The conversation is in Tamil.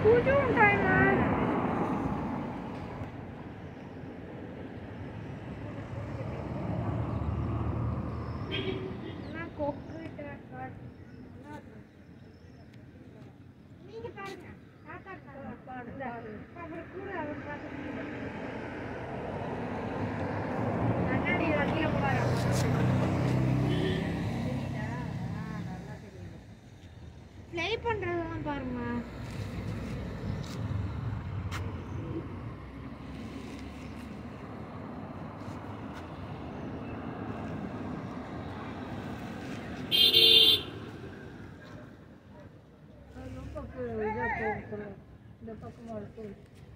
Ujung Thailand. நான் கொக்கு ட்ராக் நீங்க பாருங்க தாத்தா பாருங்க அப்புறம் கூட அவர் பார்த்து கண்ணாடி வண்டியில போறாங்க ப்ளே பண்றதெல்லாம் பாருங்க ரொம்ப இதாக போகும் இந்த பக்கமாக இருக்கும்